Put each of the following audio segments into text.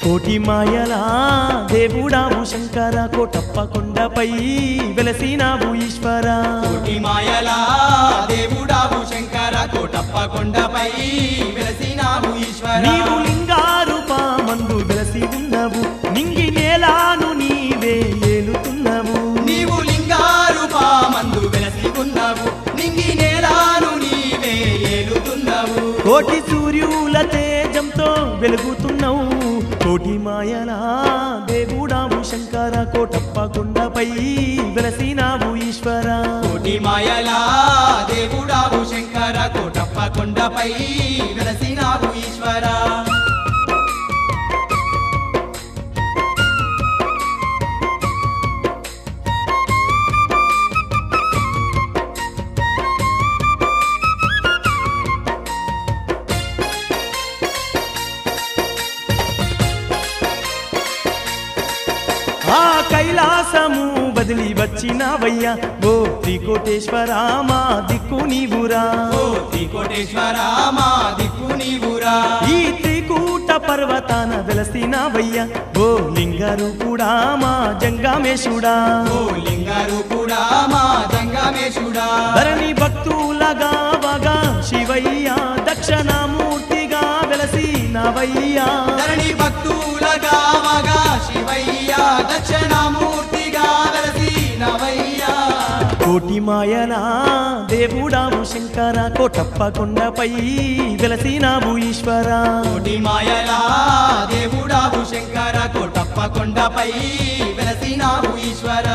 కోటి మాయలా దేవుడావు శంకర కోటప్ప కొండపై వెలసినావు ఈశ్వర కోటి మాయలా దేవుడావు శంకర కోటప్ప కొండపై వెలసినావు ఈశ్వర నీవు లింగారూపా మందు వెలసి ఉన్నవు నింగి నేలాను నీవే ఏలుతున్నవు నీవు లింగారూపా మందు వెలసి ఉన్నావు నింగి నేలాను నీవే ఏలుతున్నావు కోటి సూర్యుల తేజంతో వెలుగుతున్నావు కోటి మాయలా దేవుడావు శంకర కోటప్ప కొండపై వెలసినావు ఈశ్వర కోటి మాయలా దేవుడావు శంకర కోటప్ప కొండపై వెలసినావు ఈశ్వర ఆ కైలాసము బదిలి వచ్చినవయ్యా ఓ త్రికోటేశ్వర మా దిక్కు నీవురా ఓ త్రికోటేశ్వర మా దిక్కు నీవురా ఈ త్రికూట పర్వతాన వెలసినవయ్యా ఓ లింగారు కూడా మా జంగామేశుడా ఓ లింగారు కూడా మా జంగమేశుడా ధరణి భక్తులగా వగా శివయ్య దక్షిణామూర్తిగా వెలసినవయ్యా ధరణి భక్తులగా మగా శివయ్య దక్షిణామూర్తిగా వెలసినవయ్యా కోటి మాయలా దేవుడావు శంకర కోటప్ప కొండపై వెలసినావు ఈశ్వర కోటి మాయలా దేవుడావు శంకర కోటప్ప కొండపై వెలసినావు ఈశ్వర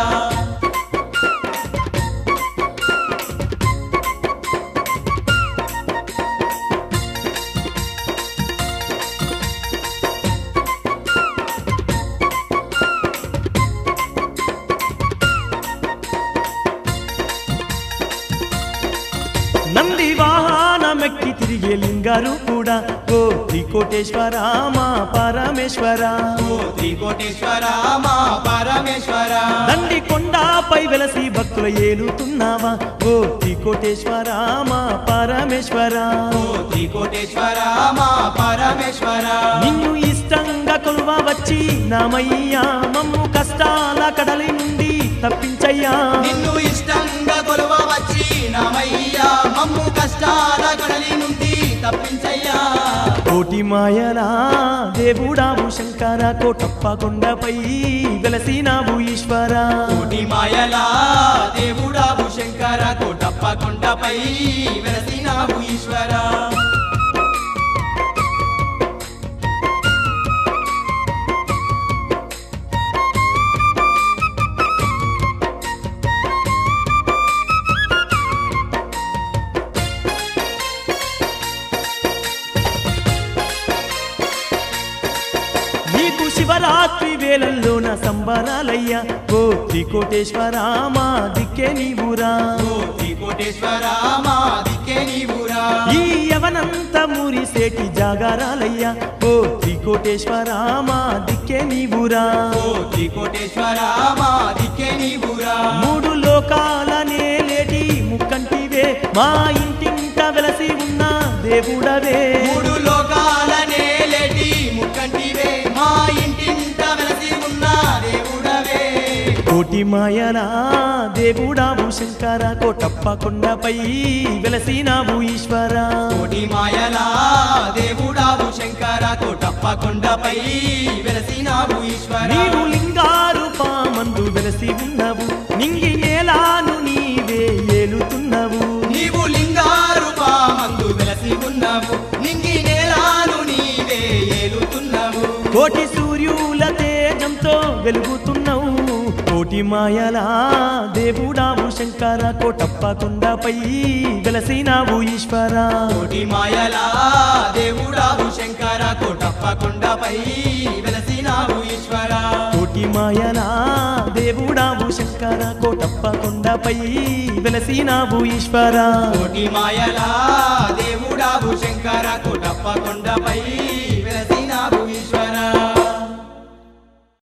నంది వాహనమెక్కి తిరిగే లింగారు కూడా ఓ త్రికోటేశ్వర మా పరమేశ్వర ఓ త్రికోటేశ్వర మా పరమేశ్వర దండి కొండపై వెలసి భక్తుల ఏలుతున్నావా ఓ త్రికోటేశ్వర మా పరమేశ్వర ఓ త్రికోటేశ్వర మా పరమేశ్వర నిన్ను ఇష్టంగా కొలువ వచ్చి నామయ్యా మమ్ము కష్టాల కడలి నుండి తప్పించయ్యా నిన్ను ఇష్టంగా కొలువ వచ్చి నామయ్యా మమ్ము కష్టాల కడలి నుండి తప్పించయ్యా కోటి మాయలా దేవుడావు శంకర కోటప్ప కొండపై వెలసినావు ఈశ్వర కోటి మాయలా దేవుడావు శంకర కోటప్ప కొండపై వెలసినావు ఈశ్వర నీకు శివరాత్రి వేళల్లోన సంబరాలయ్యా ఓ త్రికోటేశ్వర మా దిక్కే నీవురా ఓ త్రికోటేశ్వర మా దిక్కే నీవురా ఈ యవనంత మురిసేటి జాగారాలయ్యా ఓ త్రికోటేశ్వర మా దిక్కే నీవురా ఓ త్రికోటేశ్వర మా దిక్కే నీవురా మూడు లోకాల నేలేటి ముక్కంటివే మా ఇంటింట వెలసి ఉన్న దేవుడవే మూడు లోకాల నేలేటి ముక్కంటివే మా ఇంటింట వెలసి ఉన్న దేవుడవే కోటి మాయలా దేవుడావు శంకర కోటప్ప కొండపై వెలసినావు ఈశ్వర కోటి మాయలా దేవుడావు శంకర కోటప్ప కొండపై వెలసినావు ఈశ్వర నీవు లింగారు పామందు వెలసి ఉన్నవు నింగి నేలాను నీవే ఏలుతున్నవు నీవు లింగారు మందు వెలసి ఉన్నావు నింగి నేలాను నీవే ఏలుతున్నావు కోటి సూర్యుల తేజంతో వెలుగుతున్నావు కోటి మాయలా దేవుడావు శంకర కోటప్ప కొండపై వెలసినావు ఈశ్వర కోటి మాయలా దేవుడావు శంకర కోటప్ప కొండపై వెలసినావు ఈశ్వర కోటి మాయలా దేవుడావు శంకర కోటప్ప కొండపై వెలసినావు ఈశ్వర కోటి మాయలా దేవుడావు శంకర కోటప్ప కొండపై